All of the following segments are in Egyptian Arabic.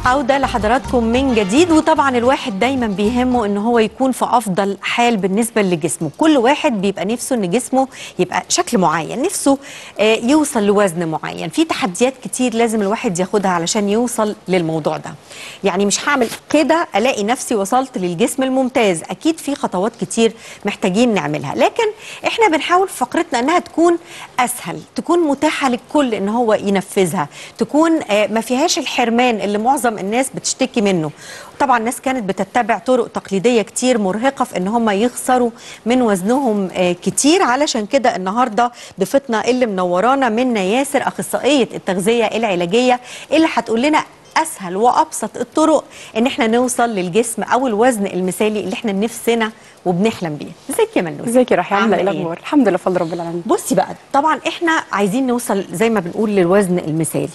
عودة لحضراتكم من جديد وطبعا الواحد دايما بيهمه ان هو يكون في افضل حال بالنسبة لجسمه كل واحد بيبقى نفسه ان جسمه يبقى شكل معين نفسه آه، يوصل لوزن معين في تحديات كتير لازم الواحد ياخدها علشان يوصل للموضوع ده يعني مش هعمل كده الاقي نفسي وصلت للجسم الممتاز اكيد في خطوات كتير محتاجين نعملها لكن احنا بنحاول في فقرتنا انها تكون اسهل تكون متاحة للكل ان هو ينفذها تكون آه، ما فيهاش الحرمان اللي معظم الناس بتشتكي منه طبعا الناس كانت بتتبع طرق تقليديه كتير مرهقه في ان هم يخسروا من وزنهم آه، كتير علشان كده النهارده ضيفتنا اللي منورانا منا ياسر اخصائيه التغذيه العلاجيه اللي هتقول لنا اسهل وابسط الطرق ان احنا نوصل للجسم او الوزن المثالي اللي احنا نفسنا وبنحلم بيه ازيك يا منوس ازيك يا رحيم عامله ايه عاملة الاخبار الحمد لله فضل رب العالمين بصي بقى طبعا احنا عايزين نوصل زي ما بنقول للوزن المثالي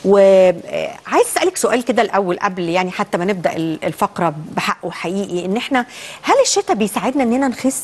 وعايز اسالك سؤال كده الاول قبل يعني حتى ما نبدا ال- الفقره بحقه حقيقي ان احنا هل الشتاء بيساعدنا اننا نخس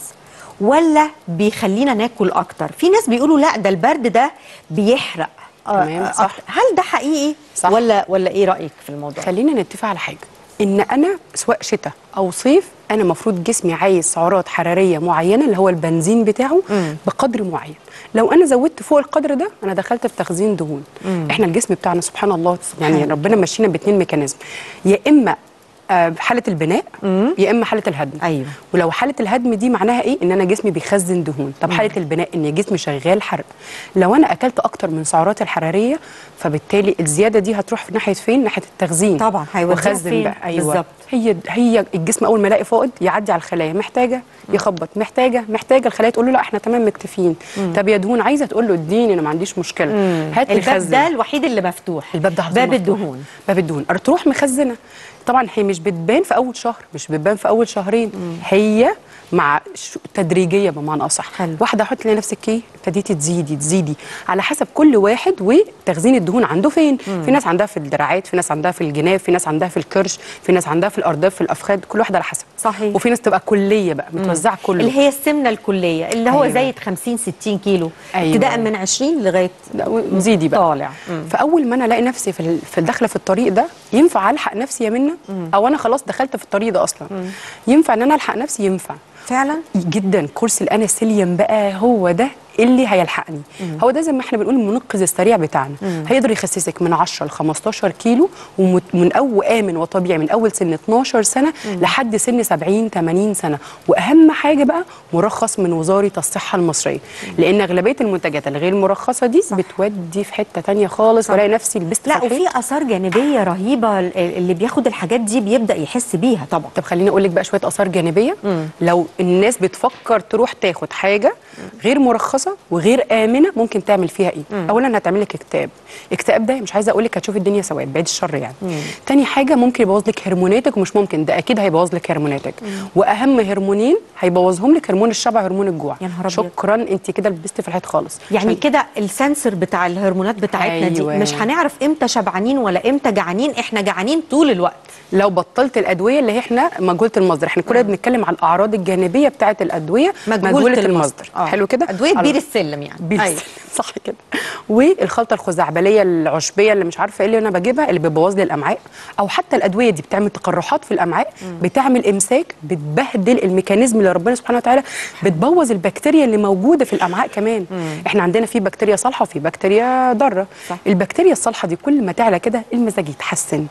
ولا بيخلينا ناكل اكتر في ناس بيقولوا لا ده البرد ده بيحرق آه، تمام، آه، صح. أكتر. هل ده حقيقي صح. ولا ولا ايه رايك في الموضوع خلينا نتفق على حاجه ان انا سواء شتاء او صيف انا المفروض جسمي عايز سعرات حراريه معينه اللي هو البنزين بتاعه مم. بقدر معين لو انا زودت فوق القدر ده انا دخلت في تخزين دهون مم. احنا الجسم بتاعنا سبحان الله يعني سبحان ربنا مشينا باتنين ميكانيزم يا اما آه، حاله البناء مم. يا اما حاله الهدم ايوه ولو حاله الهدم دي معناها ايه ان انا جسمي بيخزن دهون طب حاله البناء ان جسمي شغال حرق لو انا اكلت اكتر من سعرات الحراريه فبالتالي الزياده دي هتروح في ناحيه فين ناحيه التخزين طبعا هيوديها وخزن فين؟ بقى ايوه بالظبط. هي هي الجسم اول ما يلاقي فائض يعدي على الخلايا محتاجه يخبط محتاجه محتاجه الخلايا تقول له لا احنا تمام مكتفين طب يا دهون عايزه تقول له اديني انا ما عنديش مشكله هات لي الباب خزن. ده الوحيد اللي مفتوح الباب ده على باب طول مفتوح. الدهون باب الدهون تروح مخزنه طبعا هي مش بتبان في اول شهر مش بتبان في اول شهرين هي مع ش- تدريجيه بمعنى اصح حلو. واحده حط تلاقي نفسك ايه ابتديتي تزيدي تزيدي على حسب كل واحد وتخزين الدهون عنده فين في ناس عندها في الدراعات في ناس عندها في الجناب في ناس عندها في الكرش في ناس عندها في الارداف في الافخاذ كل واحد على حسب صحيح. وفي ناس تبقى كليه بقى متوزعه كله اللي هي السمنه الكليه اللي هو أيوة. زايد 50 60 كيلو أيوة. ابتداء من 20 لغايه لا، وزيدي بقى طالع مم. فاول ما انا الاقي نفسي في ال- في الداخله في الطريق ده ينفع الحق نفسي يا منى او انا خلاص دخلت في الطريق ده اصلا ينفع ان انا الحق نفسي ينفع فعلا جدا كورس الانسيليوم بقى هو ده اللي هيلحقني هو ده زي ما احنا بنقول المنقذ السريع بتاعنا هيقدر يخسسك من 10 ل 15 كيلو ومن اول امن وطبيعي من اول سن 12 سنه لحد سن 70 80 سنه واهم حاجه بقى مرخص من وزاره الصحه المصريه لان اغلبيه المنتجات الغير مرخصه دي صح. بتودي في حته تانية خالص والاقي نفسي لبست لا في الحيط. وفي اثار جانبيه رهيبه ال- اللي بياخد الحاجات دي بيبدا يحس بيها طبعا طب خليني اقول لك بقى شويه اثار جانبيه مم. لو الناس بتفكر تروح تاخد حاجه غير مرخصه وغير امنه ممكن تعمل فيها ايه اولا هتعمل لك اكتئاب اكتئاب ده مش عايزه اقول لك هتشوفي الدنيا سواد بعيد الشر يعني تاني حاجه ممكن يبوظ لك هرموناتك ومش ممكن ده اكيد هيبوظ لك هرموناتك واهم هرمونين هيبوظهم لك هرمون الشبع وهرمون الجوع يا نهار أبيض. شكرا انت كده لبستي في الحيط خالص يعني عشان- كده السنسور بتاع الهرمونات بتاعتنا أيوة. دي مش هنعرف امتى شبعانين ولا امتى جعانين احنا جعانين طول الوقت لو بطلت الادويه اللي هي احنا مجهوله المصدر احنا كلنا بنتكلم على الاعراض الجانبيه بتاعه الادويه مجهولة المصدر. آه. حلو كده ادويه على- بير السلم يعني بير أيوة. السلم، صح كده والخلطه الخزعبليه العشبيه اللي مش عارفه ايه اللي انا بجيبها اللي بتبوظ لي الامعاء او حتى الادويه دي بتعمل تقرحات في الامعاء بتعمل امساك بتبهدل الميكانيزم اللي ربنا سبحانه وتعالى بتبوظ البكتيريا اللي موجوده في الامعاء كمان احنا عندنا في بكتيريا صالحه وفي بكتيريا ضاره صح. البكتيريا الصالحه دي كل ما تعلى كده المزاج يتحسن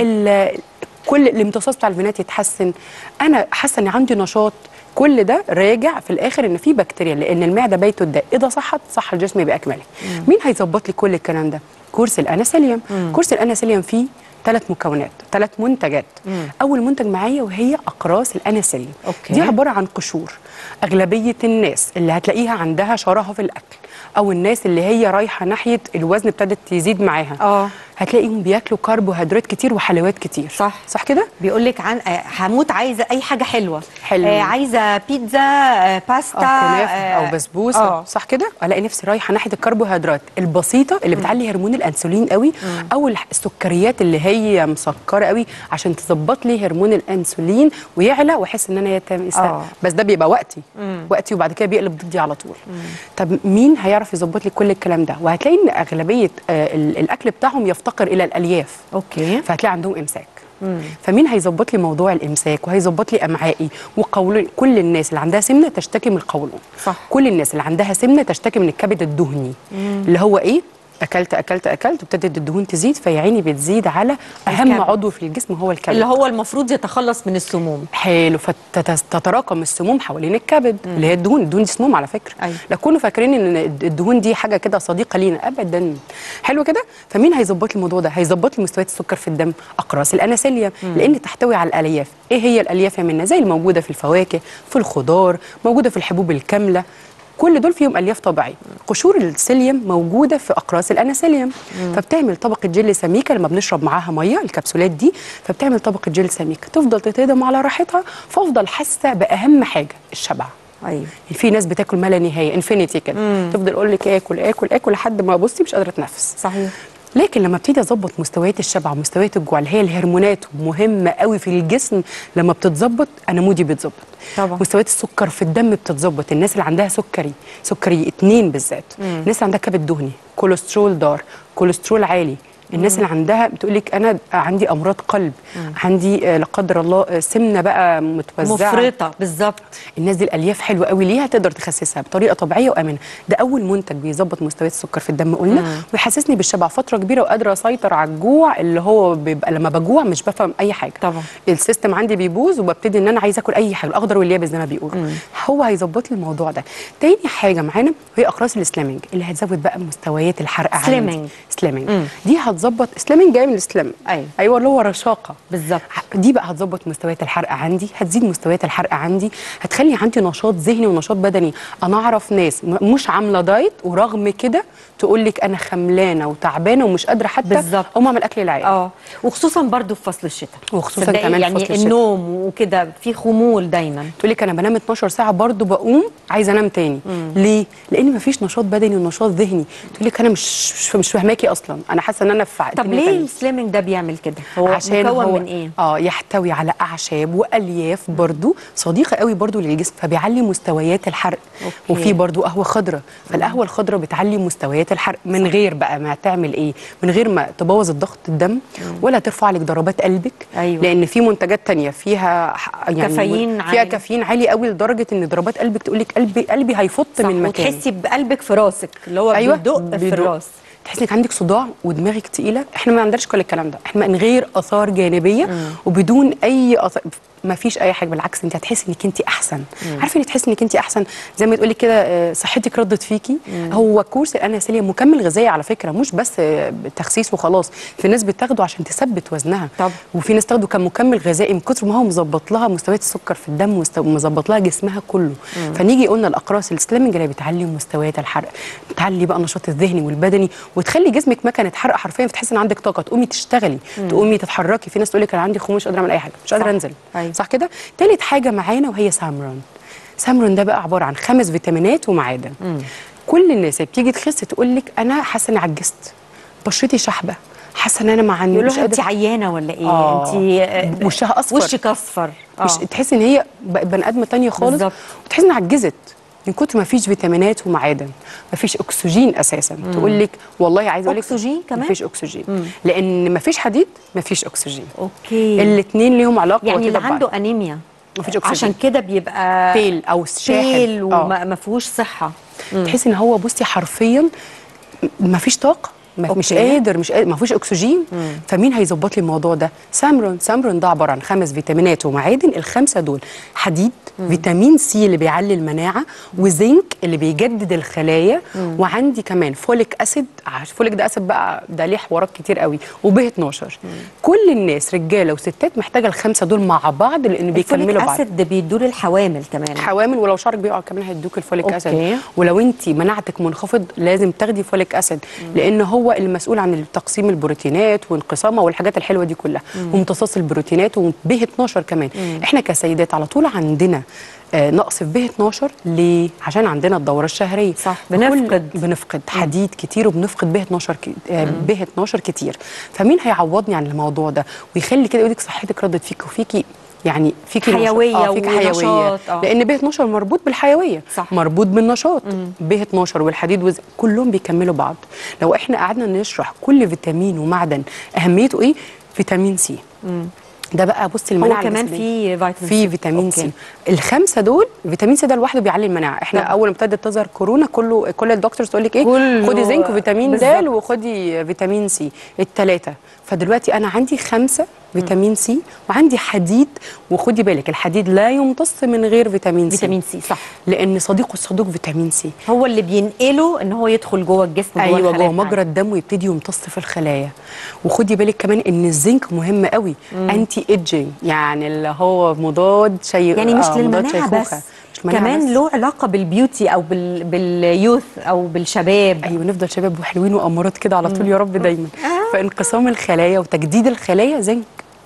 ال- كل الامتصاص بتاع الفينات يتحسن انا حاسه ان عندي نشاط كل ده راجع في الاخر ان في بكتيريا لان المعده بيت الداء اذا صحت صح الجسم باكمله مين هيظبط لي كل الكلام ده كورس الانسيليوم كورس الانسيليوم فيه ثلاث مكونات ثلاث منتجات اول منتج معايا وهي اقراص الانسيليوم أوكي. دي عباره عن قشور اغلبيه الناس اللي هتلاقيها عندها شراهه في الاكل او الناس اللي هي رايحه ناحيه الوزن ابتدت يزيد معاها اه هتلاقيهم بياكلوا كربوهيدرات كتير وحلويات كتير صح. صح كده بيقول لك عن آه، هموت عايزه اي حاجه حلوه حلو. آه عايزه بيتزا آه باستا او كنافه آه، او بسبوسه آه. صح كده الاقي نفسي رايحه ناحيه الكربوهيدرات البسيطه اللي بتعلي هرمون الانسولين قوي او الح- السكريات اللي هي مسكره قوي عشان تظبط لي هرمون الانسولين ويعلى واحس ان انا يتم آه. بس ده بيبقى وقتي وقتي وبعد كده بيقلب ضدي على طول طب مين هيعرف يظبط لك كل الكلام ده وهتلاقي ان اغلبيه آه، ال- الاكل بتاعهم يفتقر الى الالياف اوكي فهتلاقي عندهم امساك فمين هيظبط لي موضوع الامساك وهيظبط لي امعائي وقول كل الناس اللي عندها سمنه تشتكي من القولون صح. كل الناس اللي عندها سمنه تشتكي من الكبد الدهني اللي هو ايه اكلت اكلت اكلت وابتدت الدهون تزيد فيا عيني بتزيد على اهم الكبد. عضو في الجسم هو الكبد اللي هو المفروض يتخلص من السموم حلو فتتراكم السموم حوالين الكبد اللي هي الدهون الدهون دي سموم على فكره أيوة. لا كونوا فاكرين ان الدهون دي حاجه كده صديقه لينا ابدا حلو كده فمين هيظبط لي الموضوع ده هيظبط لي مستويات السكر في الدم اقراص الاناسيليا لان تحتوي على الالياف ايه هي الالياف يا منى زي الموجوده في الفواكه في الخضار موجوده في الحبوب الكامله كل دول فيهم الياف طبيعيه قشور السيليوم موجوده في اقراص الاناسيليوم فبتعمل طبقه جل سميكه لما بنشرب معاها ميه الكبسولات دي فبتعمل طبقه جل سميكه تفضل تتهضم على راحتها فافضل حاسه باهم حاجه الشبع ايوه في ناس بتاكل ما لا نهايه انفينيتي كده تفضل اقول لك اكل اكل اكل لحد ما بصي مش قادره اتنفس صحيح لكن لما ابتدي اظبط مستويات الشبع ومستويات الجوع اللي هي الهرمونات مهمه قوي في الجسم لما بتتظبط انا مودي بيتظبط طبعا. مستويات السكر في الدم بتتظبط الناس اللي عندها سكري سكري اتنين بالذات الناس اللي عندها كبد دهني كوليسترول دار كوليسترول عالي الناس اللي عندها بتقول لك انا عندي امراض قلب عندي آه، لا قدر الله آه، سمنه بقى متوزعه مفرطه بالظبط الناس دي الالياف حلوه قوي ليها تقدر تخسسها بطريقه طبيعيه وامنه ده اول منتج بيظبط مستويات السكر في الدم قلنا ويحسسني بالشبع فتره كبيره وقادره اسيطر على الجوع اللي هو بيبقى لما بجوع مش بفهم اي حاجه طبعا. السيستم عندي بيبوظ وببتدي ان انا عايزه اكل اي حاجه الاخضر واليابس زي ما بيقولوا هو هيظبط لي الموضوع ده تاني حاجه معانا هي اقراص السلامنج اللي هتزود بقى مستويات الحرق عندي. سليمنج. سلامنج مم. دي هتظبط سلامنج جاي من السلام أيوة. ايوه اللي هو رشاقه بالظبط دي بقى هتظبط مستويات الحرق عندي هتزيد مستويات الحرق عندي هتخلي عندي نشاط ذهني ونشاط بدني انا اعرف ناس م- مش عامله دايت ورغم كده تقول لك انا خملانه وتعبانه ومش قادره حتى بالظبط. اقوم اعمل اكل العيال اه وخصوصا برضو في فصل الشتاء وخصوصاً صدقي كمان في يعني فصل الشتاء. النوم وكده في خمول دايما تقول لك انا بنام 12 ساعه برضو بقوم عايزه انام تاني ليه لان مفيش نشاط بدني ونشاط ذهني تقول لك انا مش مش, مش فاهماكي اصلا انا حاسه ان انا في طب الدنيا ليه تانية. السليمنج ده بيعمل كده هو عشان مكون هو من ايه اه يحتوي على اعشاب والياف برضو صديقه قوي برضو للجسم فبيعلي مستويات الحرق أوكي. وفي برضو قهوه خضراء فالقهوه الخضراء بتعلي مستويات الحرق من غير بقى ما تعمل ايه من غير ما تبوظ الضغط الدم ولا ترفع لك ضربات قلبك أيوة. لان في منتجات تانية فيها ح- يعني كافيين فيها عالي. كافيين عالي قوي لدرجه ان ضربات قلبك تقول لك قلبي قلبي هيفط صح من مكانه وتحسي بقلبك في راسك اللي هو ايوه بيدق في بيدق. الراس تحس انك عندك صداع ودماغك تقيله احنا ما عندناش كل الكلام ده احنا من غير اثار جانبيه وبدون اي أثار ما فيش اي حاجه بالعكس انت هتحسي انك انت احسن عارفه انك تحسي انك انت احسن زي ما تقولي كده آه، صحتك ردت فيكي هو كورس الاناسيليا مكمل غذائي على فكره مش بس آه، تخسيس وخلاص في ناس بتاخده عشان تثبت وزنها طبعا. وفي ناس تاخده كمكمل غذائي من كتر ما هو مظبط لها مستويات السكر في الدم وست- ومظبط لها جسمها كله فنيجي قلنا الاقراص السليمنج اللي بتعلي مستويات الحرق بتعلي بقى النشاط الذهني والبدني وتخلي جسمك مكنه حرق حرفيا فتحسي ان عندك طاقه تقومي تشتغلي تقومي تتحركي في ناس تقول لك انا عندي خمول مش قادره اعمل اي حاجه مش قادره صح. انزل أيوة. صح كده تالت حاجه معانا وهي سامرون سامرون ده بقى عباره عن خمس فيتامينات ومعادن كل الناس اللي بتيجي تخس تقول لك انا حاسه اني عجزت بشرتي شحبه حاسه ان انا ما عندي يقولوا مش لها انت قادره عيانه ولا ايه آه. انت وشها أصفر. وشك اصفر مش آه. تحس ان هي بقت بني ادمه تانية خالص بالظبط. وتحس انها عجزت من كتر ما فيش فيتامينات ومعادن ما فيش اكسجين اساسا تقول لك والله عايزه اقول لك أكسجين كمان؟ ما فيش اكسجين لان ما فيش حديد ما فيش اكسجين اوكي الاثنين ليهم علاقه يعني اللي وكده ببعض. عنده انيميا مفيش أكسجين. عشان كده بيبقى بيل او شاحب بيل آه. وما ما فيهوش صحه تحس ان هو بصي حرفيا ما فيش طاقه ما مش أوكي. قادر مش قادر ما فيش اكسجين فمين هيظبط لي الموضوع ده سامرون سامرون ده عباره عن خمس فيتامينات ومعادن الخمسه دول حديد فيتامين سي اللي بيعلي المناعه وزنك اللي بيجدد الخلايا وعندي كمان فوليك اسيد عش- فوليك ده اسيد بقى ده ليه حوارات كتير قوي وب 12 كل الناس رجاله وستات محتاجه الخمسه دول مع بعض لان بيكملوا الفوليك بعض اسيد ده بيدوا للحوامل كمان حوامل ولو شعرك بيقع كمان هيدوك الفوليك أوكي. اسيد ولو انت مناعتك منخفض لازم تاخدي فوليك اسيد لان هو المسؤول عن تقسيم البروتينات وانقسامها والحاجات الحلوه دي كلها وامتصاص البروتينات وب 12 كمان احنا كسيدات على طول عندنا آه نقص في ب 12 ليه؟ عشان عندنا الدوره الشهريه صح، كل- بنفقد. بنفقد حديد كتير وبنفقد ب 12 ك... آه ب 12 كتير فمين هيعوضني عن الموضوع ده ويخلي كده يقول لك صحتك ردت فيك وفيكي يعني فيكي نشاط. حيوية اه فيكي حيويه ونشاط، آه. لان ب 12 مربوط بالحيويه صح. مربوط بالنشاط ب 12 والحديد وز... كلهم بيكملوا بعض لو احنا قعدنا نشرح كل فيتامين ومعدن اهميته ايه فيتامين سي ده بقى بصي هو المناعه كمان الجسدية. في فيتامين في سي. فيتامين أوكي. سي الخمسه دول فيتامين سي ده لوحده بيعلي المناعه احنا طبعا. اول ما ابتدت تظهر كورونا كله كل الدكتورز تقول لك ايه كله خدي زنك وفيتامين د بالظبط. وخدي فيتامين سي الثلاثه فدلوقتي انا عندي خمسه فيتامين سي وعندي حديد وخدي بالك الحديد لا يمتص من غير فيتامين سي فيتامين سي صح لان صديقه الصدوق فيتامين سي هو اللي بينقله ان هو يدخل جوه الجسم جوه ايوه الخلايا جوه مجرى الدم ويبتدي يمتص في الخلايا وخدي بالك كمان ان الزنك مهم قوي انتي ايدجينج يعني اللي هو مضاد شي يعني مش آه، مضاد للمناعه شيخوخة. بس مش مناعة كمان بس. له علاقه بالبيوتي او بال... باليوث او بالشباب ايوه نفضل شباب وحلوين وامارات كده على طول يا رب دايما فانقسام الخلايا وتجديد الخلايا زنك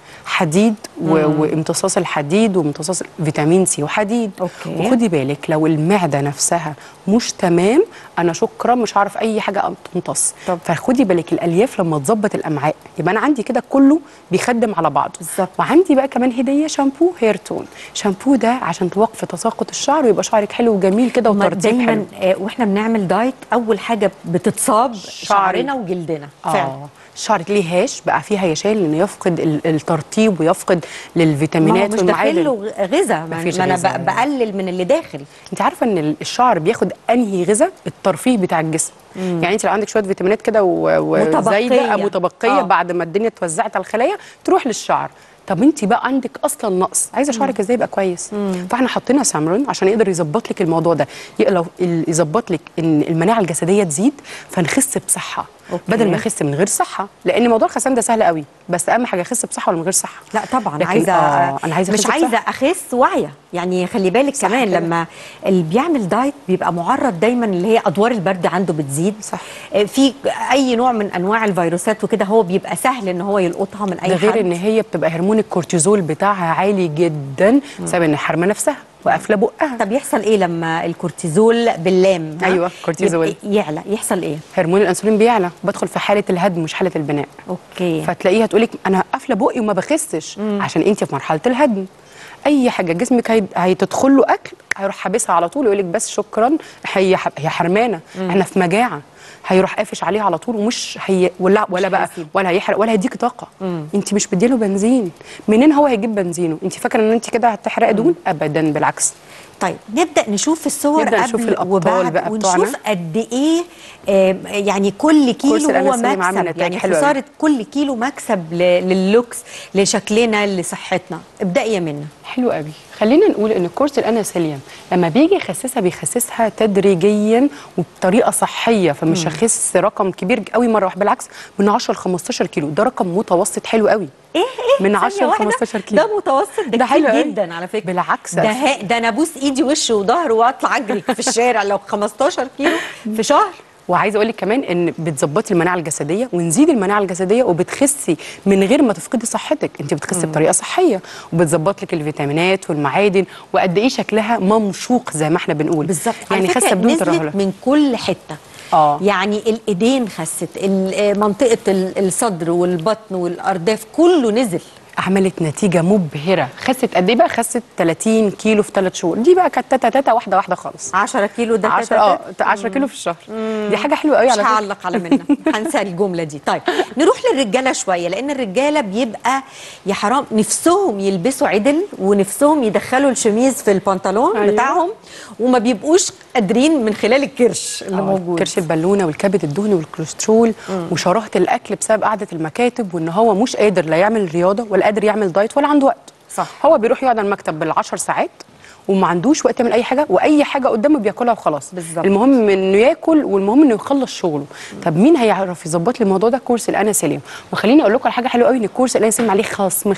حديد و... وامتصاص الحديد وامتصاص فيتامين سي وحديد أوكي. وخدي بالك لو المعده نفسها مش تمام انا شكرا مش هعرف اي حاجه تمتص طب. فخدي بالك الالياف لما تظبط الامعاء يبقى انا عندي كده كله بيخدم على بعض بالظبط. وعندي بقى كمان هديه شامبو هير تون شامبو ده عشان توقفي تساقط الشعر ويبقى شعرك حلو وجميل كده هما وترطيب حلو دايما آه واحنا بنعمل دايت اول حاجه بتتصاب شعرنا وجلدنا فعلا اه شعرك ليه هاش بقى فيه هيشان لانه يفقد ال- الترطيب ويفقد ما هو للفيتامينات مش داخل له والمعادن غذاء ما مفيش ما انا غذاء. ب- بقلل من اللي داخل انت عارفه ان ال- الشعر بياخد انهي غذاء الترفيه بتاع الجسم يعني انت لو عندك شويه فيتامينات كده و- وزايده متبقية. أو متبقيه آه. بعد ما الدنيا اتوزعت على الخلايا تروح للشعر طب انت بقى عندك اصلا نقص عايزه شعرك ازاي يبقى كويس فاحنا حطينا سامرون عشان يقدر يظبط لك الموضوع ده ي- لو ال- يظبط لك ان المناعه الجسديه تزيد فنخس بصحه أوكي. بدل ما اخس من غير صحه لان موضوع الخسان ده سهل قوي بس اهم حاجه اخس بصحه ولا من غير صحه لا طبعا لكن عايزه آه انا عايزه مش أخس عايزه بصحة. اخس واعيه يعني خلي بالك صح كمان كده. لما اللي بيعمل دايت بيبقى معرض دايما اللي هي ادوار البرد عنده بتزيد صح. آه، في اي نوع من انواع الفيروسات وكده هو بيبقى سهل ان هو يلقطها من اي ده غير حد ان هي بتبقى هرمون الكورتيزول بتاعها عالي جدا بسبب ان حارمه نفسها وقافله بقها طب يحصل ايه لما الكورتيزول باللام ها؟ أيوة، كورتيزول. يبقى يعلى يحصل ايه هرمون الانسولين بيعلى بدخل في حاله الهدم مش حاله البناء اوكي فتلاقيها تقولك انا قافله بقي وما بخسش عشان انت في مرحله الهدم اي حاجه جسمك هي- هيتدخل له اكل هيروح حابسها على طول يقول لك بس شكرا هي ح- هي حرمانه احنا في مجاعه هيروح قافش عليها على طول ومش هي ولا ولا بقى هيسيب. ولا هيحرق ولا هيديك طاقه انت مش مديله بنزين منين هو هيجيب بنزينه انت فاكره ان انت كده هتحرقي دهون ابدا بالعكس طيب نبدا نشوف الصور نبدأ قبل نشوف الأبطال وبعد بقى ونشوف بتوعنا. قد ايه آه يعني كل كيلو كورس هو الأنسولين عامل مكسب نتائج يعني حلوة أوي. خساره كل كيلو مكسب ل- لللوكس لشكلنا لصحتنا ابدأي يا منى حلو قوي خلينا نقول ان كورس الاناسيليوم لما بيجي يخسسها بيخسسها تدريجيا وبطريقه صحيه فمش هخس رقم كبير قوي مره واحده بالعكس من 10 ل 15 كيلو ده رقم متوسط حلو قوي ايه ايه من ثانية 10 ل واحدة؟ 15 كيلو ده متوسط ده, ده ده حلو حلو قوي. جدا على فكره بالعكس ده ها ده انا ابوس ايدي وش وظهر واطلع اجري في الشارع لو 15 كيلو في شهر وعايزه اقول لك كمان ان بتظبطي المناعه الجسديه ونزيد المناعه الجسديه وبتخسي من غير ما تفقدي صحتك انت بتخسي بطريقه صحيه وبتظبط لك الفيتامينات والمعادن وقد ايه شكلها ممشوق زي ما احنا بنقول بالظبط يعني على فكرة خاسه بدون نزلت ترهلات من كل حته آه. يعني الايدين خست ال- آه، منطقه ال- الصدر والبطن والارداف كله نزل عملت نتيجه مبهره خست قد ايه بقى خست 30 كيلو في 3 شهور دي بقى كانت تاتا تاتا واحده واحده خالص 10 كيلو ده 10 تاتا اه تاتا. 10 كيلو في الشهر دي حاجه حلوه قوي مش على فكره هعلق على منى هنسى الجمله دي طيب نروح للرجاله شويه لان الرجاله بيبقى يا حرام نفسهم يلبسوا عدل ونفسهم يدخلوا الشميز في البنطلون أيوة. أيوة. بتاعهم وما بيبقوش قادرين من خلال الكرش اللي آه، موجود كرش البالونه والكبد الدهني والكوليسترول وشراهه الاكل بسبب قعده المكاتب وان هو مش قادر لا يعمل رياضه ولا قادر يعمل دايت ولا عنده وقت صح. هو بيروح يقعد على المكتب بالعشر ساعات وما عندوش وقت يعمل اي حاجه واي حاجه قدامه بياكلها وخلاص بالظبط. المهم انه ياكل والمهم انه يخلص شغله طب مين هيعرف يظبط لي الموضوع ده كورس الاناسيليوم وخليني اقول لكم على حاجه حلوه قوي ان الكورس الاناسيليوم عليه خصم 50%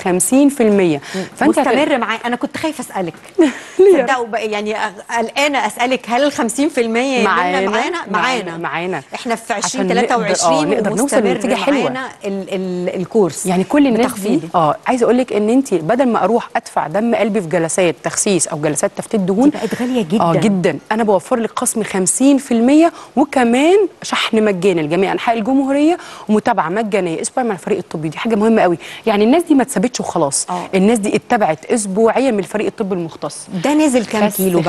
فانت هت- مستمر معايا انا كنت خايفه اسالك ليه يا صدقوا بقى يعني أغ- قلقانه اسالك هل ال 50% يا معانا منى معانا معانا معانا احنا في عشان 20 نقدر- 23 آه، نقدر نوصل ومستمر لنتيجة حلوة. معانا ال ال الكورس يعني كل الناس دي بتخفيض. اه عايزه اقول لك ان انت بدل ما اروح ادفع دم قلبي في جلسات تخسيس او جلسات جلسات تفتيت دهون دي بقت غالية جدا. اه جدا انا بوفر لك خصم 50% وكمان شحن مجاني لجميع انحاء الجمهوريه ومتابعه مجانيه اسبوعيا مع الفريق الطبي دي حاجه مهمه قوي يعني الناس دي ما اتثبتش وخلاص آه. الناس دي اتبعت اسبوعيا من الفريق الطبي المختص ده نزل كام خس كيلو بقى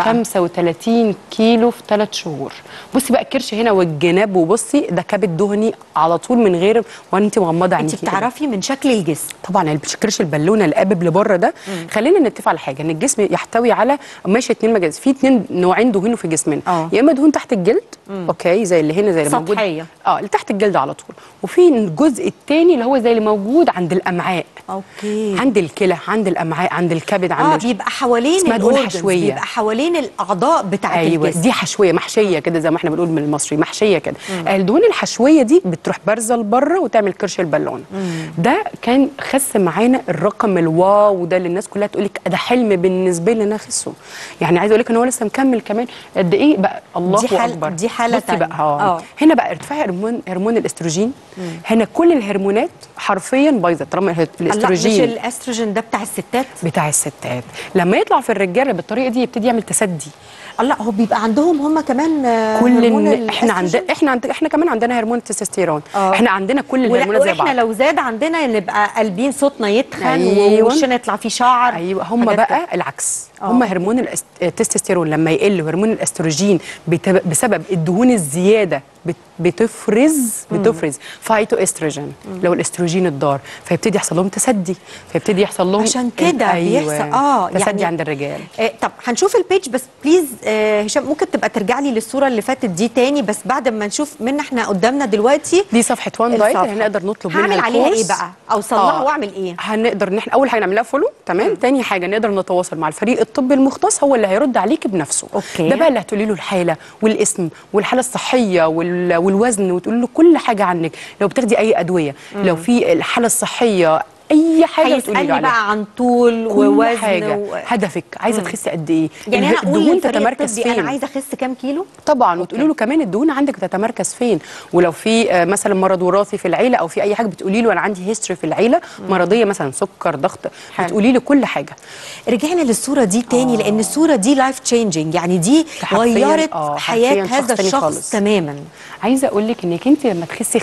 35 كيلو في ثلاث شهور بصي بقى الكرش هنا والجناب وبصي ده كبد دهني على طول من غير وانت مغمضه عينيكي انت كده. بتعرفي من شكل الجسم طبعا الكرش البالونه القابب لبره ده خلينا نتفق على حاجه ان الجسم يحتوي على ماشي اتنين مجالس في اتنين نوعين دهون في جسمنا آه. يا اما دهون تحت الجلد اوكي زي اللي هنا زي اللي موجود سطحية. اه اللي تحت الجلد على طول وفي الجزء الثاني اللي هو زي اللي موجود عند الامعاء اوكي عند الكلى عند الامعاء عند الكبد عند اه الش- بيبقى حوالين اسمها دهون الأورجنز، حشوية. بيبقى حوالين الاعضاء بتاعت ايوه الجسم دي حشويه محشيه كده زي ما احنا بنقول من المصري محشيه كده الدهون الحشويه دي بتروح بارزه لبره وتعمل كرش البالونه ده كان خس معانا الرقم الواو ده اللي الناس كلها تقول لك ده حلم بالنسبه لي ان انا اخسه يعني عايزه اقول لك ان هو لسه مكمل كمان قد ايه بقى الله دي حالة- اكبر دي حالة بصي بقى تانية. اه آه. هنا بقى ارتفاع هرمون هرمون الاستروجين هنا كل الهرمونات حرفيا بايظه طالما لا مش الاستروجين الاستروجين ده بتاع الستات بتاع الستات لما يطلع في الرجاله بالطريقه دي يبتدي يعمل تسدي الله هو بيبقى عندهم هم كمان آه، كل هرمون الن... احنا عندنا الأستروجين؟ احنا عند... احنا كمان عندنا هرمون التستوستيرون آه. احنا عندنا كل ولا- الهرمونات زي واحنا بعض لو زاد عندنا نبقى قلبين صوتنا يتخن أيوة. ووشنا يطلع فيه شعر ايوه هم حاجات بقى العكس آه. هم هرمون الاست... التستوستيرون لما يقل وهرمون الاستروجين بتب... بسبب الدهون الزياده بت... بتفرز بتفرز فايتو استروجين لو الاستروجين الضار فيبتدي يحصل لهم تسدي فيبتدي يحصل لهم عشان كده أيوة. بيحصل اه تسدي يعني عند الرجال آه طب هنشوف البيج بس بليز آه هشام ممكن تبقى ترجع لي للصوره اللي فاتت دي تاني بس بعد ما نشوف من احنا قدامنا دلوقتي دي صفحه وان دايت الصفحة. اللي هنقدر نطلب منها هعمل عليها ايه الكورس. بقى اوصل لها آه. واعمل ايه هنقدر ان احنا اول حاجه نعملها فولو تمام تاني حاجه نقدر نتواصل مع الفريق الطبي المختص هو اللي هيرد عليك بنفسه أوكي. ده بقى اللي هتقولي له الحاله والاسم والحاله الصحيه وال... والوزن وتقولي له كل حاجه عنك لو بتاخدي اي ادويه لو في الحاله الصحيه اي حاجه بتقولي له هيسالني عليها بقى عن طول كل ووزن حاجه و... هدفك عايزه تخسي قد ايه يعني اله- انا اقول الدهون للفريق تتمركز الطبي فين انا عايزه اخس كام كيلو طبعا وتقولي له كمان الدهون عندك بتتمركز فين ولو في آه، مثلا مرض وراثي في العيله او في اي حاجه بتقولي له انا عندي هيستوري في العيله مرضيه مثلا سكر ضغط حلو. بتقولي له كل حاجه رجعنا للصوره دي تاني لان الصوره دي لايف تشينجينج يعني دي حرفياً- غيرت آه، حياه حرفياً هذا شخص تاني الشخص خالص. تماما عايزه اقول لك انك انت لما تخسي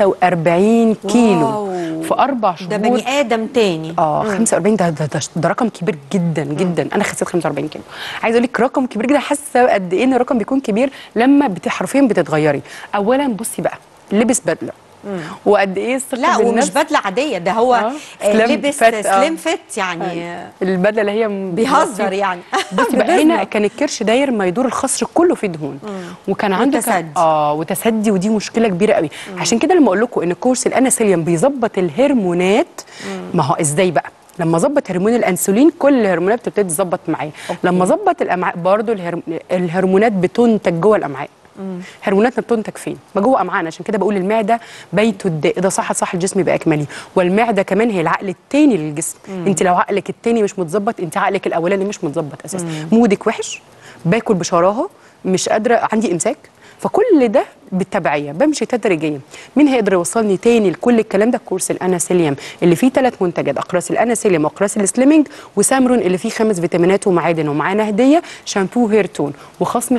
45 كيلو واو. في اربع شهور ده بني ادم تاني اه 45 ده, ده, ده, ده رقم كبير جدا جدا انا خسيت 45 كيلو عايزه اقول لك رقم كبير جدا حاسه قد ايه ان الرقم بيكون كبير لما بت- حرفيا بتتغيري اولا بصي بقى لبس بدله وقد ايه الثقه لا ومش بالنفس. بدله عاديه ده هو آه. آه، سليم لبس فات، آه. سليم فيت يعني آه، البدله اللي هي م- بيهزر بسيطة. يعني بصي بقى ببزنة. هنا كان الكرش داير ما يدور الخصر كله فيه دهون وكان عنده وتسدي. كان- اه وتسدي ودي مشكله كبيره قوي عشان كده لما اقول لكم ان كورس الاناسيليوم بيظبط الهرمونات ما هو ازاي بقى لما ظبط هرمون الانسولين كل الهرمونات بتبتدي تظبط معايا لما ظبط الامعاء برضو الهرم... الهرمونات بتنتج جوه الامعاء هرموناتنا بتنتج فين؟ ما جوه امعائنا عشان كده بقول المعده بيت الداء ده صح صح الجسم يبقى اكملي والمعده كمان هي العقل التاني للجسم انت لو عقلك التاني مش متظبط انت عقلك الاولاني مش متظبط اساسا مودك وحش باكل بشراهه مش قادره عندي امساك فكل ده بالتبعيه بمشي تدريجيا مين هيقدر يوصلني تاني لكل الكلام ده كورس الاناسيليوم اللي فيه ثلاث منتجات اقراص الاناسيليوم واقراص السليمنج وسامرون اللي فيه خمس فيتامينات ومعادن ومعانا هديه شامبو هيرتون وخصم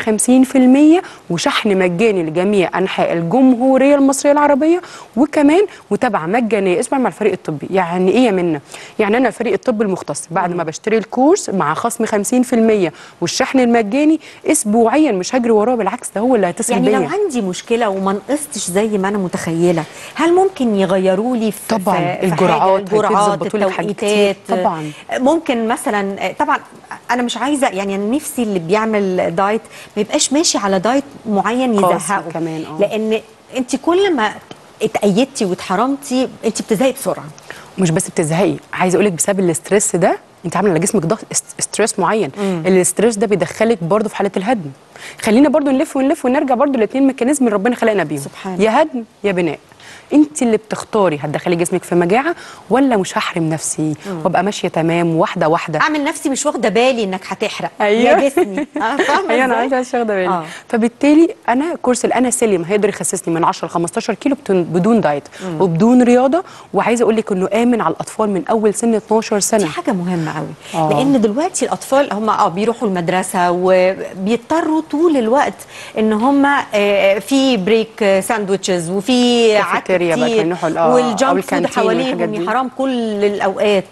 50% وشحن مجاني لجميع انحاء الجمهوريه المصريه العربيه وكمان متابعه مجانيه اسمع مع الفريق الطبي يعني ايه يا منى يعني انا الفريق الطبي المختص بعد ما بشتري الكورس مع خصم 50% والشحن المجاني اسبوعيا مش هجري وراه بالعكس ده هو اللي هيتصل يعني بيا لو عندي مشكله وما نقصتش زي ما انا متخيله هل ممكن يغيروا لي في طبعاً، في- في الجرعات، حاجة؟ هيبتدي الجرعات يظبطوا لك حاجات كتير. التوقيتات طبعاً. ممكن مثلا طبعا انا مش عايزه يعني أنا نفسي اللي بيعمل دايت ما يبقاش ماشي على دايت معين قاسي يزهقه كمان، آه. لان انت كل ما اتأيدتي واتحرمتي انت بتزهقي بسرعه مش بس بتزهقي عايزه اقول لك بسبب الاسترس ده انت عامله على جسمك ضغط است- ستريس معين الاسترس ده بيدخلك برضه في حاله الهدم خلينا برضه نلف ونلف ونرجع برضه الاثنين ميكانيزم اللي ربنا خلقنا بيهم سبحان يا هدم يا بناء انت اللي بتختاري هتدخلي جسمك في مجاعه ولا مش هحرم نفسي وابقى ماشيه تمام واحده واحده اعمل نفسي مش واخده بالي انك هتحرق أيوة. يا جسمي آه، فاهمة ايوه انا إزاي؟ عايزه مش واخده بالي آه. فبالتالي انا كورس الانا سيليوم هيقدر يخسسني من 10 ل 15 كيلو بدون- بدون دايت وبدون رياضه وعايزه اقول لك انه امن على الاطفال من اول سن 12 دي سنه حاجة مهمة قوي آه. لأن دلوقتي الأطفال هم اه بيروحوا المدرسة وبيضطروا طول الوقت إن هم آه، في بريك آه، ساندوتشز وفي عك كافيتيريا بقى كتير كانوا حل- آه، أو والجانك فود الكانتين والحاجات حواليهم دي. يا حرام كل الأوقات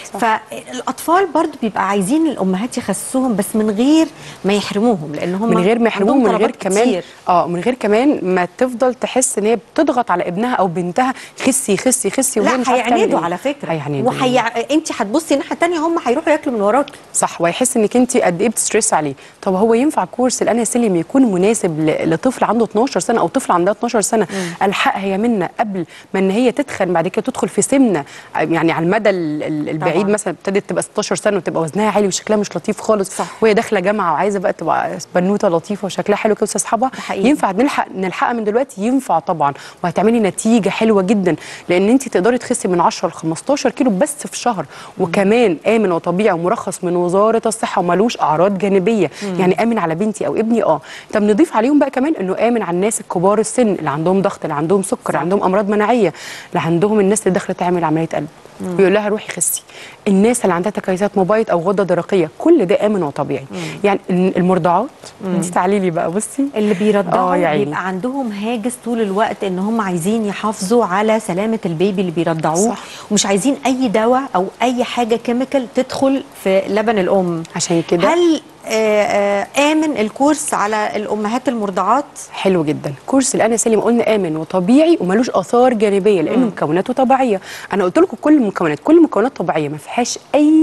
فالأطفال برضو بيبقى عايزين الأمهات يخسوهم بس من غير ما يحرموهم لأن هم من غير ما يحرموهم عندهم من غير طلبات كمان كتير. اه من غير كمان ما تفضل تحس ان هي بتضغط على ابنها او بنتها خسي خسي خسي وهي لا مش عارفة تعمل هيعندوا إيه. على فكرة هيعندوا وحي... انت هتبصي الناحية التانية هم هيروحوا ياكلوا من وراكي صح وهيحس انك انت قد ايه بتستريس عليه طب هو ينفع كورس الانا سلم يكون مناسب ل- لطفل عنده 12 سنه او طفل عندها 12 سنه الحقها هي منا قبل ما ان هي تتخن بعد كده تدخل في سمنه يعني على المدى ال- ال- البعيد طبعاً. مثلا ابتدت تبقى 16 سنه وتبقى وزنها عالي وشكلها مش لطيف خالص صح. وهي داخله جامعه وعايزه بقى تبقى بنوته لطيفه وشكلها حلو كده وسط اصحابها ده حقيقي. ينفع نلحق نلحقها من دلوقتي ينفع طبعا وهتعملي نتيجه حلوه جدا لان انت تقدري تخسي من 10 ل 15 كيلو بس في شهر وكمان امن وطبيعي ومرخص من وزاره الصحه وملوش اعراض جانبيه يعني امن على بنتي او ابني اه طب نضيف عليهم بقى كمان انه امن على الناس الكبار السن اللي عندهم ضغط اللي عندهم سكر اللي عندهم امراض مناعيه اللي عندهم الناس اللي داخله تعمل عمليه قلب بيقول لها روحي خسي الناس اللي عندها تكيسات موبايل او غده درقيه كل ده امن وطبيعي يعني المرضعات دي تعالي لي بقى بصي اللي بيرضعوا آه يا عيني. بيبقى عندهم هاجس طول الوقت ان هم عايزين يحافظوا على سلامه البيبي اللي بيرضعوه صح. ومش عايزين اي دواء او اي حاجه كيميكال تدخل في لبن الام عشان كده هل آه، آه، امن الكورس على الامهات المرضعات حلو جدا كورس الان سليم قلنا امن وطبيعي وملوش اثار جانبيه لانه مكوناته طبيعيه انا قلت لكم كل المكونات كل المكونات طبيعيه ما فيهاش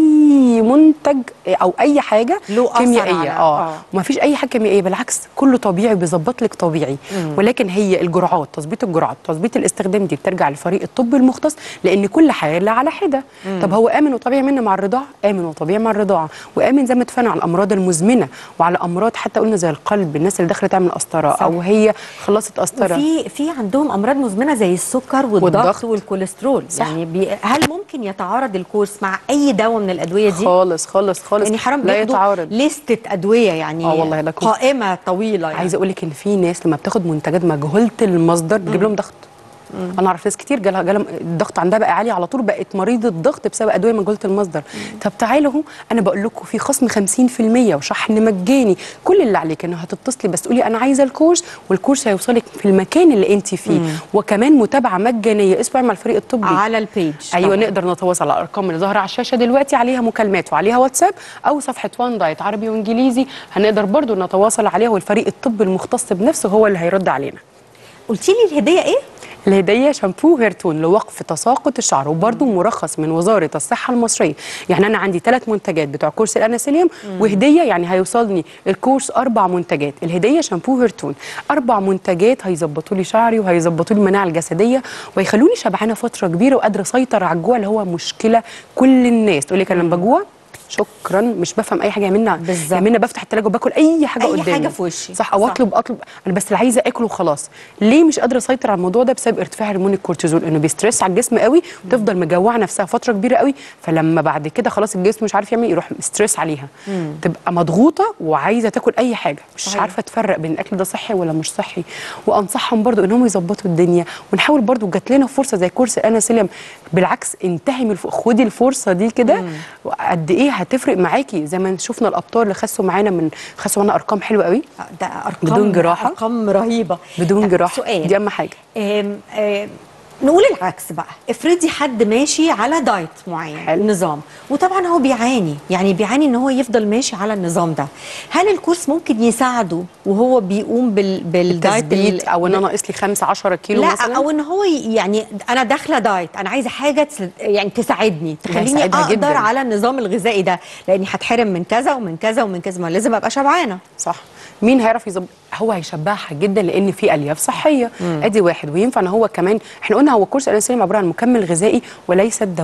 اي منتج او اي حاجه له أثر كيميائيه على- اه آه. وما فيش اي حاجه كيميائيه بالعكس كله طبيعي بيظبط لك طبيعي ولكن هي الجرعات تظبيط الجرعات تظبيط الاستخدام دي بترجع لفريق الطب المختص لان كل حاله على حده طب هو امن وطبيعي منا مع الرضاعه امن وطبيعي مع الرضاعه وامن زي ما اتفقنا على الامراض المزمنه وعلى امراض حتى قلنا زي القلب الناس اللي داخله تعمل قسطره صح. او هي خلصت قسطره وفي في عندهم امراض مزمنه زي السكر والضغط, والضغط. والكوليسترول صح. يعني بي هل ممكن يتعارض الكورس مع اي دواء من الادويه دي خالص خالص خالص يعني حرام لا بياخدوا يتعارض لستة أدوية يعني آه والله ده كنت- قائمة طويلة يعني. عايزه اقول لك ان في ناس لما بتاخد منتجات مجهوله المصدر بتجيب لهم ضغط انا اعرف ناس كتير جالها جالها الضغط عندها بقى عالي على طول بقت مريضه ضغط بسبب ادويه مجهوله المصدر طب تعالوا اهو انا بقول لكم في خصم 50% وشحن مجاني كل اللي عليك انه هتتصلي بس تقولي انا عايزه الكورس والكورس هيوصلك في المكان اللي انت فيه وكمان متابعه مجانيه اسبوعي مع الفريق الطبي على البيج ايوه طبعاً. نقدر نتواصل على الارقام اللي ظاهره على الشاشه دلوقتي عليها مكالمات وعليها واتساب او صفحه وان دايت عربي وانجليزي هنقدر برضو نتواصل عليها والفريق الطبي المختص بنفسه هو اللي هيرد علينا قلتي لي الهدية إيه؟ الهديه شامبو هيرتون لوقف تساقط الشعر وبرده مرخص من وزاره الصحه المصريه يعني انا عندي ثلاث منتجات بتوع كورس الاناسيليوم وهديه يعني هيوصلني الكورس اربع منتجات الهديه شامبو هيرتون اربع منتجات هيظبطوا لي شعري وهيظبطوا لي المناعه الجسديه ويخلوني شبعانه فتره كبيره وقادره اسيطر على الجوع اللي هو مشكله كل الناس تقول لك انا لما بجوع شكرا مش بفهم اي حاجه منها بالظبط. يعني منها بفتح التلاجه وباكل اي حاجه أي قدامي حاجة في وشي. صح او صح. اطلب اطلب انا بس اللي عايزه اكل وخلاص ليه مش قادره اسيطر على الموضوع ده بسبب ارتفاع هرمون الكورتيزول انه بيسترس على الجسم قوي وتفضل مجوعه نفسها فتره كبيره قوي فلما بعد كده خلاص الجسم مش عارف يعمل إيه، يروح ستريس عليها تبقى مضغوطه وعايزه تاكل اي حاجه مش صحيح. عارفه تفرق بين الاكل ده صحي ولا مش صحي وانصحهم برضو انهم يظبطوا الدنيا ونحاول برضو جات لنا فرصه زي كورس انا سلم بالعكس انتهي الف... خدي الفرصه دي كده قد ايه هتفرق معاكي زي ما شفنا الابطال اللي خسوا معانا من خسوا معانا ارقام حلوه قوي ده أرقام بدون جراحة؟ أرقام رهيبة بدون طب جراحه سؤال دي اهم حاجه آم، آم، نقول العكس بقى افرضي حد ماشي على دايت معين حلو. نظام وطبعا هو بيعاني يعني بيعاني ان هو يفضل ماشي على النظام ده هل الكورس ممكن يساعده وهو بيقوم بال بالدايت تثبيت ال- او ان انا ناقص لي 5 10 كيلو لا مثلا او ان هو ي- يعني انا داخله دايت انا عايزه حاجه تس- يعني تساعدني تخليني هيساعدها اقدر جداً. على النظام الغذائي ده لاني هتحرم من كذا ومن كذا ومن كذا ما لازم ابقى شبعانه صح مين هيعرف يظبط هو هيشبعها جدا لان في الياف صحيه ادي واحد وينفع ان هو كمان احنا قلنا هو كورس الانسولين عباره عن مكمل غذائي وليس الدواء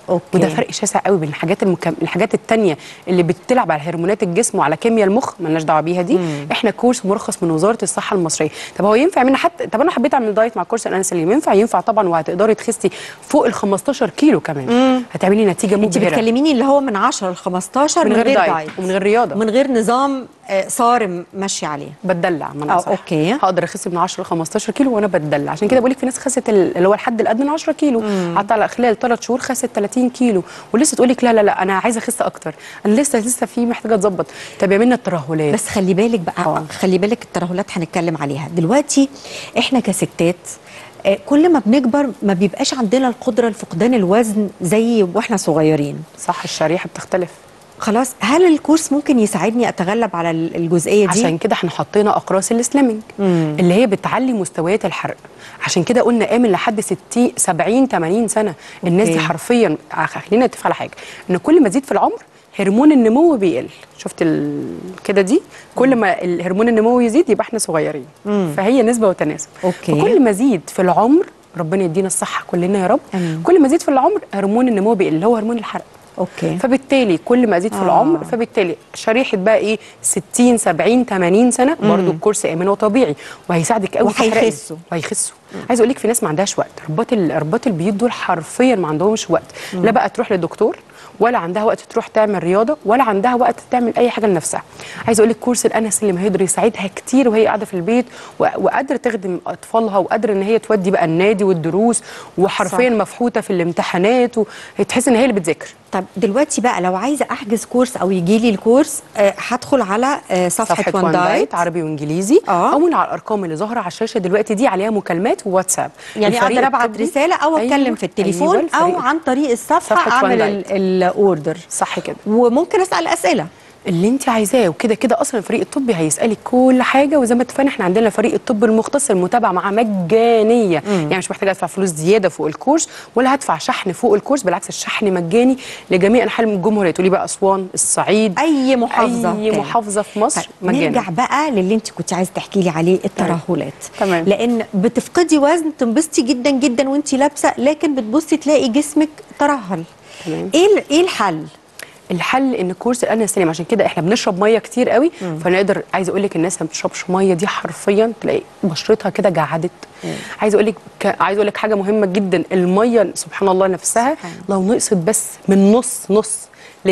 أوكي. وده فرق شاسع قوي بين الحاجات المكم... الحاجات التانية اللي بتلعب على هرمونات الجسم وعلى كيمياء المخ مالناش دعوه بيها دي مم. احنا كورس مرخص من وزاره الصحه المصريه طب هو ينفع منها حتى طب انا حبيت اعمل دايت مع كورس الانسولين ينفع ينفع طبعا وهتقدري تخسي فوق ال 15 كيلو كمان مم. هتعملي نتيجه انت مبهره بتكلميني اللي هو من 10 ل 15 من غير دايت ومن غير رياضه من غير نظام آه، صارم ماشي عليه بتدلع ما آه، انا صح أوكي. هقدر اخس من 10 ل 15 كيلو وانا بتدلع عشان كده بقول لك في ناس خست ال- اللي هو الحد الادنى 10 كيلو حتى على خلال 3 شهور خست 30 كيلو ولسه تقول لك لا لا لا انا عايزه اخس اكتر انا لسه لسه في محتاجه اتظبط طب يا منى الترهلات بس خلي بالك بقى آه. خلي بالك الترهلات هنتكلم عليها دلوقتي احنا كستات آه، كل ما بنكبر ما بيبقاش عندنا القدره لفقدان الوزن زي واحنا صغيرين صح الشريحه بتختلف خلاص هل الكورس ممكن يساعدني اتغلب على ال- الجزئيه دي عشان كده احنا حطينا اقراص السليمنج اللي هي بتعلي مستويات الحرق عشان كده قلنا امن لحد 60 70 80 سنه الناس دي أوكي. حرفيا خلينا نتفق على حاجه ان كل ما تزيد في العمر هرمون النمو بيقل شفت ال... كده دي كل ما الهرمون النمو يزيد يبقى احنا صغيرين فهي نسبه وتناسب أوكي. فكل ما زيد في العمر ربنا يدينا الصحه كلنا يا رب آمين. كل ما زيد في العمر هرمون النمو بيقل اللي هو هرمون الحرق اوكي فبالتالي كل ما ازيد في آه. العمر فبالتالي شريحه بقى ايه 60 70 80 سنه برضو الكورس امن وطبيعي وهيساعدك قوي وهيخسوا. وهيخسوا عايز اقول لك في ناس ما عندهاش وقت رباط ال- رباط البيوت دول حرفيا ما عندهمش وقت لا بقى تروح لدكتور ولا عندها وقت تروح تعمل رياضه ولا عندها وقت تعمل اي حاجه لنفسها عايز اقول لك كورس الانس اللي هيقدر يساعدها كتير وهي قاعده في البيت و- وقادره تخدم اطفالها وقادره ان هي تودي بقى النادي والدروس وحرفيا صح. مفحوته في الامتحانات وتحس ان هي اللي بتذاكر طب دلوقتي بقى لو عايزه احجز كورس او يجي لي الكورس آه، هدخل على آه، صفحه, وان دايت عربي وانجليزي آه. او من على الارقام اللي ظاهره على الشاشه دلوقتي دي عليها مكالمات وواتساب يعني الفريق اقدر ابعت الطبي- رساله او اتكلم أيوة، في التليفون أيوة او الفريق- عن طريق الصفحه صفحة اعمل وان ال- الاوردر صح كده وممكن اسال اسئله اللي انت عايزاه وكده كده اصلا الفريق الطبي هيسالك كل حاجه وزي ما اتفقنا احنا عندنا فريق الطب المختص المتابعه معاه مجانيه يعني مش محتاجه ادفع فلوس زياده فوق الكورس ولا هدفع شحن فوق الكورس بالعكس الشحن مجاني لجميع انحاء الجمهوريه تقولي بقى اسوان الصعيد اي محافظه اي كان. محافظه في مصر طيب نرجع بقى للي انت كنت عايزه تحكي لي عليه الترهلات تمام. لان بتفقدي وزن تنبسطي جدا جدا وانت لابسه لكن بتبصي تلاقي جسمك ترهل تمام. ايه ال- ايه الحل الحل ان كورس الانس سليم عشان كده احنا بنشرب ميه كتير قوي فنقدر عايزه اقول لك الناس اللي ما بتشربش ميه دي حرفيا تلاقي بشرتها كده جعدت عايزه اقول لك ك... عايزه اقول لك حاجه مهمه جدا الميه سبحان الله نفسها سبحان لو نقصت بس من نص نص ل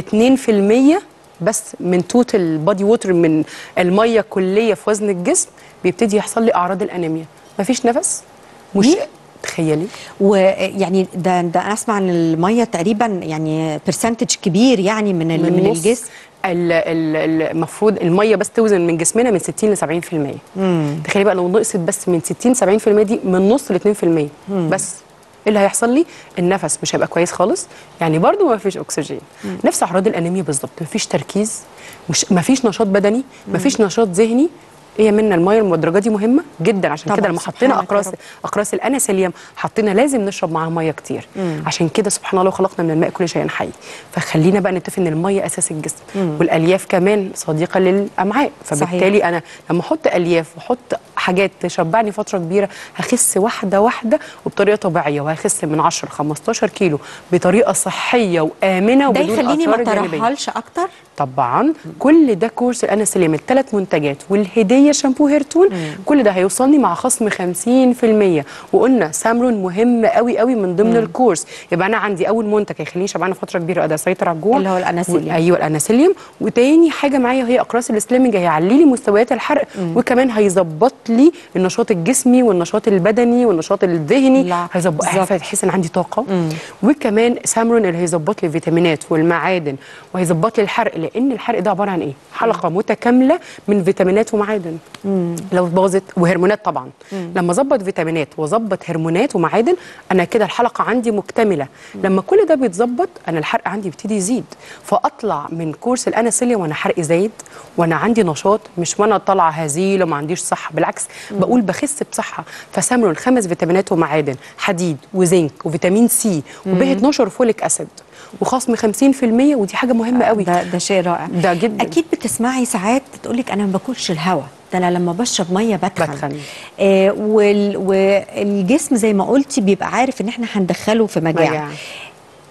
2% بس من توتال بادي ووتر من الميه كليه في وزن الجسم بيبتدي يحصل لي اعراض الانيميا مفيش نفس مش مم. تخيلي ويعني ده ده انا اسمع ان الميه تقريبا يعني برسنتج كبير يعني من ال- من نص الجسم ال- ال- المفروض الميه بس توزن من جسمنا من 60 ل 70% تخيلي بقى لو نقصت بس من 60 70% دي من نص ل 2% بس ايه اللي هيحصل لي النفس مش هيبقى كويس خالص يعني برضو ما فيش اكسجين نفس اعراض الانيميا بالظبط ما فيش تركيز مش ما فيش نشاط بدني ما فيش نشاط ذهني هي منا الميه المدرجه دي مهمه جدا عشان طبعاً، كده لما حطينا سبحانك يا اقراص رب. اقراص الانسوليوم حطينا لازم نشرب معاها ميه كتير عشان كده سبحان الله خلقنا من الماء كل شيء حي فخلينا بقى نتفق ان الميه اساس الجسم والالياف كمان صديقه للامعاء فبالتالي انا لما احط الياف واحط حاجات تشبعني فتره كبيره هخس واحده واحده وبطريقه طبيعيه وهخس من 10 ل 15 كيلو بطريقه صحيه وامنه ده وبدون يخليني ما آثار جانبية. ترهلش اكتر طبعا كل ده كورس الانسوليم الثلاث منتجات والهديه شامبو هيرتون كل ده هيوصلني مع خصم 50% وقلنا سامرون مهم قوي قوي من ضمن الكورس يبقى انا عندي اول منتج هيخليني شبعانه فتره كبيره اقدر اسيطر على الجوع اللي هو الأناسيليوم. و- ايوه الاناسيليوم وتاني حاجه معايا هي اقراص السليمنج هيعلي لي مستويات الحرق وكمان هيظبط لي النشاط الجسمي والنشاط البدني والنشاط الذهني لا، هيظبط بالظبط. هتحس ان عندي طاقه وكمان سامرون اللي هيظبط لي الفيتامينات والمعادن وهيظبط لي الحرق لان الحرق ده عباره عن ايه حلقه متكامله من فيتامينات ومعادن لو باظت وهرمونات طبعا لما اظبط فيتامينات واظبط هرمونات ومعادن انا كده الحلقه عندي مكتمله لما كل ده بيتظبط انا الحرق عندي بيبتدي يزيد فاطلع من كورس الانسولين وانا حرقي زايد وانا عندي نشاط مش وانا طالعه هزيله وما عنديش صحه بالعكس بقول بخس بصحه فسامرون خمس فيتامينات ومعادن حديد وزنك وفيتامين سي وب 12 فوليك اسيد وخصم 50% ودي حاجه مهمه قوي ده ده شيء رائع ده جدا. اكيد بتسمعي ساعات تقول لك انا ما باكلش الهواء ده انا لما بشرب ميه بتخن, بتخن. آه وال والجسم زي ما قلتي بيبقى عارف ان احنا هندخله في مجاعه مجاعة.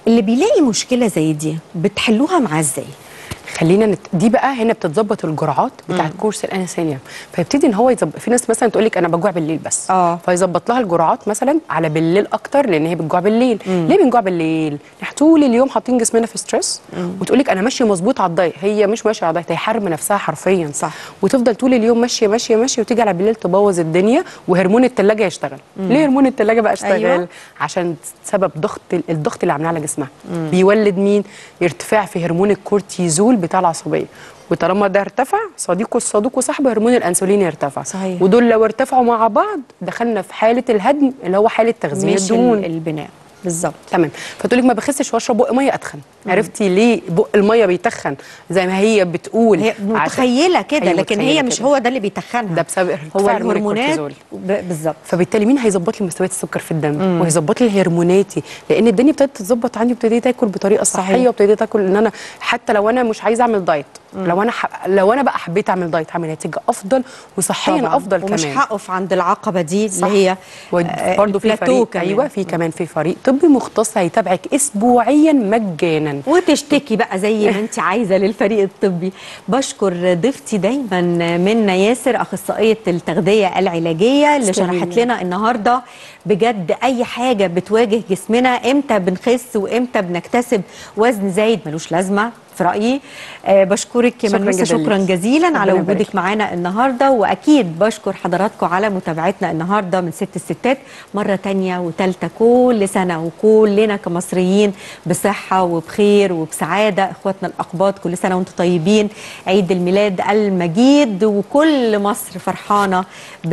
اللي بيلاقي مشكله زي دي بتحلوها معاه ازاي خلينا نت... دي بقى هنا بتتظبط الجرعات بتاعت كورس الانسانيه فيبتدي ان هو يظبط في ناس مثلا تقول لك انا بجوع بالليل بس آه. فيظبط لها الجرعات مثلا على بالليل اكتر لان هي بتجوع بالليل ليه بنجوع بالليل احنا طول اليوم حاطين جسمنا في ستريس وتقول لك انا ماشيه مظبوط على الدايت هي مش ماشيه على الدايت هي حارمه نفسها حرفيا صح. وتفضل طول اليوم ماشيه ماشيه ماشيه وتيجي على بالليل تبوظ الدنيا وهرمون الثلاجه يشتغل ليه هرمون الثلاجه بقى اشتغل أيوة. عشان سبب ضغط الضغط اللي عاملاه على جسمها بيولد مين ارتفاع في هرمون الكورتيزول بتاع العصبيه وطالما ده ارتفع صديقه الصدوق وصاحبه هرمون الانسولين يرتفع صحيح. ودول لو ارتفعوا مع بعض دخلنا في حاله الهدم اللي هو حاله تخزين مش الدهون ال- البناء بالظبط تمام فتقول لك ما بخسش واشرب بق ميه اتخن عرفتي ليه بق الميه بيتخن زي ما هي بتقول هي عشان- متخيله كده أيوة لكن متخيلة هي مش كده. هو ده اللي بيتخنها ده بسبب هو ارتفاع هرمون الهرمونات الكورتيزول. ب- بالظبط فبالتالي مين هيظبط لي مستويات السكر في الدم وهيظبط لي هرموناتي لان الدنيا ابتدت تتظبط عندي وابتديت اكل بطريقه صحيح. صحيه وابتديت اكل ان انا حتى لو انا مش عايزه اعمل دايت لو انا ح... لو انا بقى حبيت اعمل دايت هعمل نتيجه افضل وصحيا طبعاً. افضل ومش كمان هقف عند العقبه دي صح. اللي هي آه، برضه في البلاتو فريق كمان. ايوه في كمان في فريق طبي مختص هيتابعك اسبوعيا مجانا وتشتكي بقى زي ما انت عايزه للفريق الطبي بشكر ضيفتي دايما منا ياسر اخصائيه التغذيه العلاجيه اللي تسلمي شرحت لي. لنا النهارده بجد اي حاجه بتواجه جسمنا امتى بنخس وامتى بنكتسب وزن زايد ملوش لازمه في رايي آه بشكرك شكراً كمان جداً شكرا ليكي. جزيلا على ربنا يبارك وجودك معانا النهارده واكيد بشكر حضراتكم على متابعتنا النهارده من ست الستات مره تانية وتالتة كل سنه وكلنا كمصريين بصحه وبخير وبسعاده اخواتنا الاقباط كل سنه وانتم طيبين عيد الميلاد المجيد وكل مصر فرحانه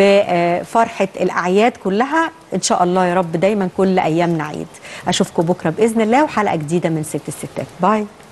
بفرحه الاعياد كلها ان شاء الله يا رب دايما كل ايامنا عيد اشوفكم بكره باذن الله وحلقه جديده من ست الستات باي